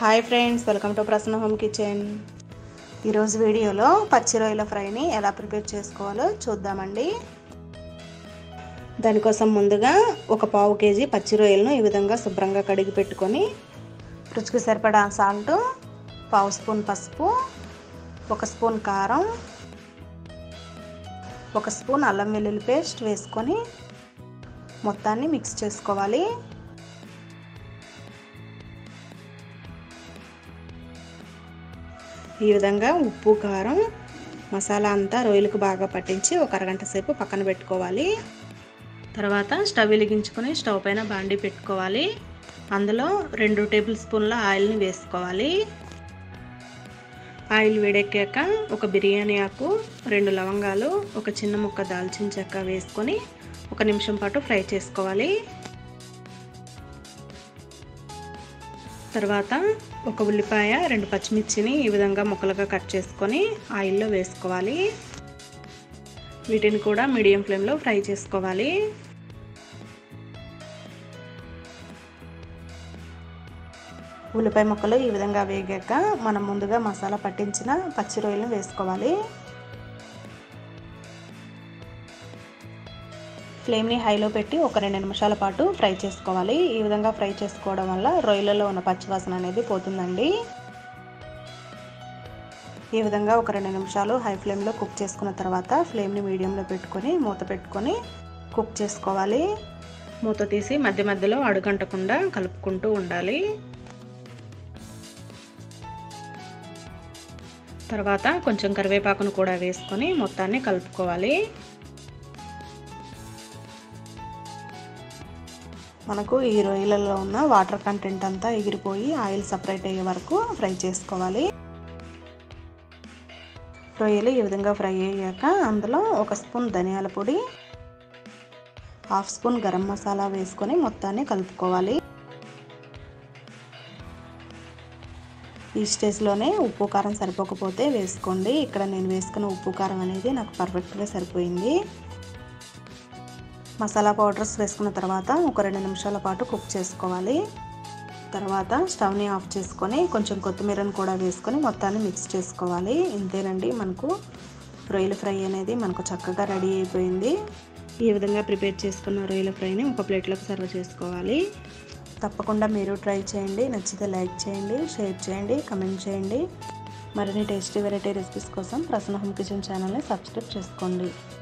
hi friends welcome to Prasanna home kitchen ఈరోజు వీడియోలో పచ్చి రొయ్యల ఫ్రైని ఎలా ప్రిపేర్ చేసుకోవాలో చూద్దామండి దానికోసం ముందుగా ఒక పావు కేజీ పచ్చి రొయ్యలను ఈ విధంగా శుభ్రంగా కడిగి పెట్టుకొని రుచికి సరిపడా సాల్ట్ పావు స్పూన్ పసుపు ఒక స్పూన్ కారం ఒక స్పూన్ అల్లం వెల్లుల్లి పేస్ట్ వేసుకొని మొత్తాన్ని మిక్స్ చేసుకోవాలి ఈ విధంగా ఉప్పు కారం మసాలా అంతా రొయ్యలకు బాగా పట్టించి ఒక అరగంట సేపు పక్కన పెట్టుకోవాలి తర్వాత స్టవ్ వెలిగించుకొని స్టవ్ పైన బాండి పెట్టుకోవాలి అందులో రెండు టేబుల్ స్పూన్ల ఆయిల్ని వేసుకోవాలి ఆయిల్ వేడెక్కాక ఒక బిర్యానీ ఆకు రెండు లవంగాలు ఒక చిన్న ముక్క దాల్చిన చెక్క వేసుకొని ఒక నిమిషం పాటు ఫ్రై చేసుకోవాలి తర్వాత ఒక ఉల్లిపాయ రెండు పచ్చిమిర్చిని ఈ విధంగా ముక్కలుగా కట్ చేసుకొని ఆయిల్లో వేసుకోవాలి వీటిని కూడా మీడియం ఫ్లేమ్లో ఫ్రై చేసుకోవాలి ఉల్లిపాయ ముక్కలు ఈ విధంగా వేగాక మనం ముందుగా మసాలా పట్టించిన పచ్చి రొయ్యలను వేసుకోవాలి ఫ్లేమ్ని హైలో పెట్టి ఒక రెండు నిమిషాల పాటు ఫ్రై చేసుకోవాలి ఈ విధంగా ఫ్రై చేసుకోవడం వల్ల రొయ్యలలో ఉన్న పచ్చివాసన అనేది పోతుందండి ఈ విధంగా ఒక రెండు నిమిషాలు హై ఫ్లేమ్లో కుక్ చేసుకున్న తర్వాత ఫ్లేమ్ని మీడియంలో పెట్టుకొని మూత పెట్టుకొని కుక్ చేసుకోవాలి మూత తీసి మధ్య మధ్యలో అడుగంటకుండా కలుపుకుంటూ ఉండాలి తర్వాత కొంచెం కరివేపాకును కూడా వేసుకొని మొత్తాన్ని కలుపుకోవాలి మనకు ఈ రొయ్యలలో ఉన్న వాటర్ కంటెంట్ అంతా ఎగిరిపోయి ఆయిల్ సపరేట్ అయ్యే వరకు ఫ్రై చేసుకోవాలి రొయ్యలు ఈ విధంగా ఫ్రై అయ్యాక అందులో ఒక స్పూన్ ధనియాల పొడి హాఫ్ స్పూన్ గరం మసాలా వేసుకొని మొత్తాన్ని కలుపుకోవాలి ఈ స్టేజ్లోనే ఉప్పు కారం సరిపోకపోతే వేసుకోండి ఇక్కడ నేను వేసుకున్న ఉప్పు కారం అనేది నాకు పర్ఫెక్ట్గా సరిపోయింది మసాలా పౌడర్స్ వేసుకున్న తర్వాత ఒక రెండు నిమిషాల పాటు కుక్ చేసుకోవాలి తర్వాత స్టవ్ని ఆఫ్ చేసుకొని కొంచెం కొత్తిమీరను కూడా వేసుకొని మొత్తాన్ని మిక్స్ చేసుకోవాలి ఇంతేనండి మనకు రొయ్యల ఫ్రై అనేది మనకు చక్కగా రెడీ అయిపోయింది ఈ విధంగా ప్రిపేర్ చేసుకున్న రొయ్యల ఫ్రైని ఒక ప్లేట్లోకి సర్వ్ చేసుకోవాలి తప్పకుండా మీరు ట్రై చేయండి నచ్చితే లైక్ చేయండి షేర్ చేయండి కమెంట్ చేయండి మరిన్ని టేస్టీ వెరైటీ రెసిపీస్ కోసం ప్రసన్న హోమ్ కిచెన్ ఛానల్ని సబ్స్క్రైబ్ చేసుకోండి